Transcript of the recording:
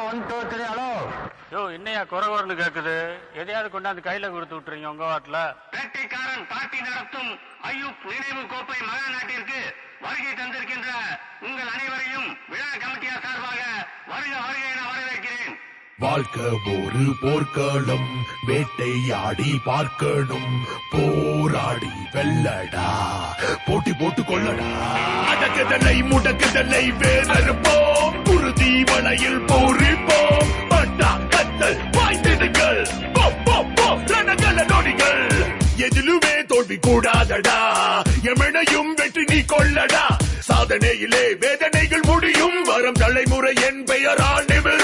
one two three hello yo என்னையா குறை குறைன்னு கேக்குது எதையாவது கொண்டாந்து கையில கொடுத்து விட்டுறீங்க உங்க வாட்டில வேட்டைக்காரன் பார்ட்டி நடத்தும் ஐயூப் நினைவு கோப்பை மகா நாட்டிற்கு வருகை தந்திருக்கின்ற உங்கள் அனைவரையும் விழா கமிட்டியார் சார்பாக வருக வருக என வரவேற்கிறேன் வாழ்க்கை ஒரு போர்க்களம் வேட்டையாடி பார்க்கணும் போராடி வெல்லடா போட்டி போட்டு கொள்ளடா அடக்குதலை முடக்குதலை வேறறுப்போம் குருதி வளையில் போரிப்போம் பட்டா கத்தல் பாய்ந்திடுங்கள் போ, போ, போ, ரணகல நொடிகள் எதிலுமே தோல்வி கூடாதடா எமனையும் வெற்றி நீ கொள்ளடா சாதனையிலே வேதனைகள் முடியும் வரும் தலைமுறை என் பெயரால் நிமிர்